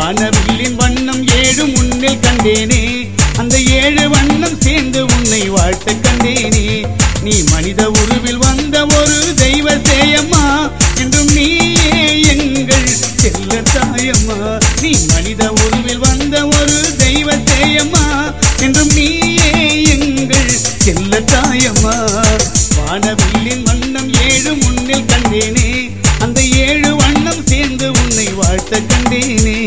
வானவில்லின் வண்ணம் ஏழு முன்னில் கண்டேனே அந்த ஏழு வண்ணம் சேர்ந்து உன்னை வாழ்த்த கண்டேனே நீ மனித உருவில் வந்த ஒரு தெய்வ சேயம்மா என்றும் நீயே எங்கள் செல்ல தாயம்மா நீ மனித உருவில் வந்த ஒரு தெய்வ சேயம்மா என்றும் நீயே எங்கள் செல்ல தாயம்மா வானவில்லின் வண்ணம் ஏழு முன்னில் கண்டேனே அந்த ஏழு வண்ணம் சேர்ந்து உன்னை வாழ்த்த கண்டேனே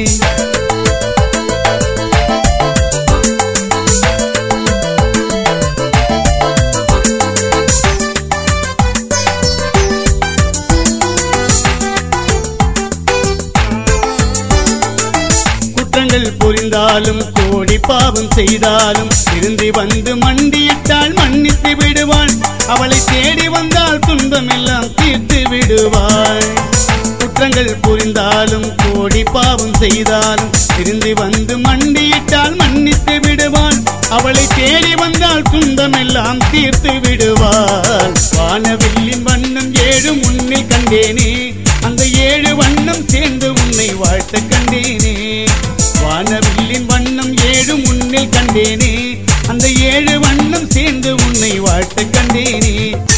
குற்றங்கள் புரிந்தாலும் கோடி பாவம் செய்தாலும் திருந்தி வந்து மண்டியிட்டால் மன்னித்து விடுவாள் அவளை தேடி வந்தால் துன்பம் எல்லாம் தீர்த்து விடுவாள் குற்றங்கள் புரிந்தாலும் கோடி பாவம் செய்தாலும் திருந்தி வந்து மண்டியிட்டால் மன்னித்து விடுவாள் அவளை தேடி வந்தால் துன்பம் எல்லாம் தீர்த்து விடுவாள் வானவில்லின் வண்ணம் ஏழு முன்னில் கண்டேனே அந்த ஏழு வண்ணம் சேர்ந்து உன்னை வாழ்த்த கண்டேனே வானவில்லின் வண்ணம் ஏழு முன்னில் கண்டேனே அந்த ஏழு வண்ணம் சேர்ந்து உன்னை வாழ்த்த கண்டேனே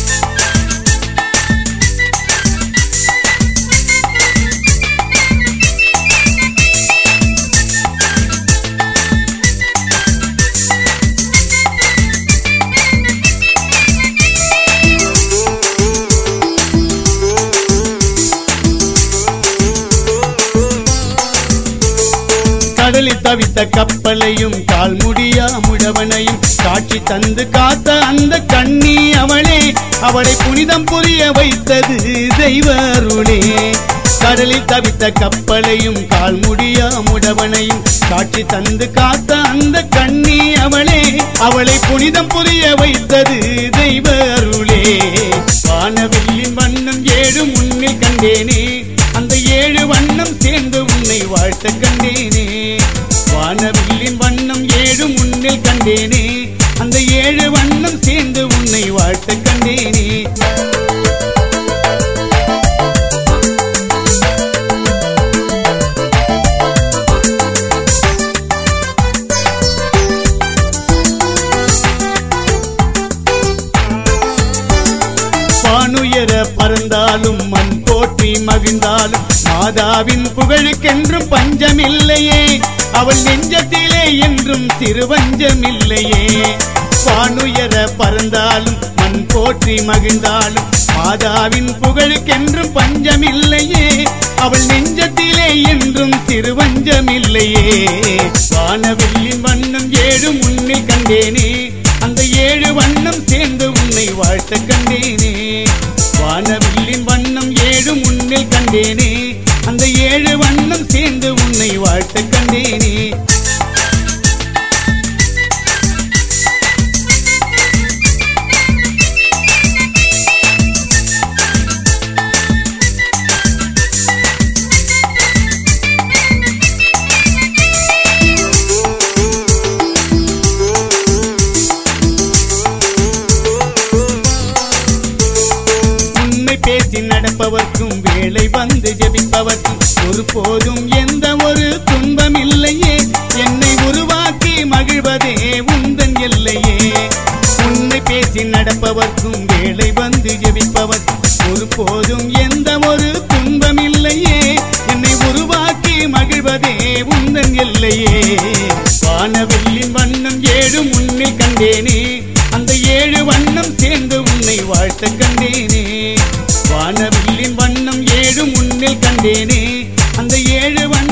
கடலில் தவித்த கப்பலையும் கால் முடியா முழவனையும் காட்சி தந்து காத்த அந்த கண்ணி அவளே அவளை புனிதம் புரிய வைத்தது தெய்வ அருளே கடலில் தவித்த கப்பலையும் கால் முடியா முடவனையும் காட்சி தந்து காத்த அந்த கண்ணி அவளே அவளை புனிதம் புரிய வைத்தது தெய்வ அருளே வானவில்லின் வண்ணம் ஏழு முன்னில் கண்டேனே அந்த ஏழு வண்ணம் சேர்ந்து உன்னை வாழ்த்த கண்டேனே வானவில்லின் வண்ணம் ஏழு முன்னில் கண்டேனே அந்த ஏழு வண்ணம் சேர்ந்து உன்னை வாழ்த்த கண்டேனே வானுயர பறந்தாலும் மண் போற்றி மகிழ்ந்தாலும் மாதாவின் புகழுக்கென்றும் பஞ்சமில்லையே அவள் நெஞ்சத்திலே என்றும் திருவஞ்சமில்லையே வானுயர பறந்தாலும் மண் போற்றி மகிழ்ந்தாலும் மாதாவின் புகழுக்கென்றும் பஞ்சமில்லையே அவள் நெஞ்சத்திலே என்றும் திருவஞ்சமில்லையே வானவில்லின் வண்ணம் ஏழு முன்னில் கண்டேனே அந்த ஏழு வண்ணம் சேர்ந்து உன்னை வாழ்த்த கண்டேனே வானவில்லின் வண்ணம் ஏழு முன்னில் கண்டேனே அந்த ஏழு வண்ணம் சேர்ந்து உன்னை வாழ்த்த கண்டேனே உண்மை பேசி நடப்பவர்க்கும் வேலை வந்து ஜெபிப்பவர்க்கும் ஒருபோதும் எந்த ஒரு துன்பம் இல்லையே என்னை உருவாக்கி மகிழ்வதே உந்தன் எல்லையே உண்மை பேசி நடப்பவர்க்கும் வேலை வந்து ஜெபிப்பவர்க்கும் ஒருபோதும் எந்த ஒரு துன்பம் இல்லையே என்னை உருவாக்கி மகிழ்வதே உந்தன் எல்லையே வானவில்லின் வண்ணம் ஏழு முன்னில் கண்டேனே அந்த ஏழு வண்ணம் சேர்ந்து உன்னை வாழ்த்த கண்டேனே வானவில்லின் வண்ணம் ஏழு முன்னில் கண்டேனே அந்த ஏழு வண்ணம்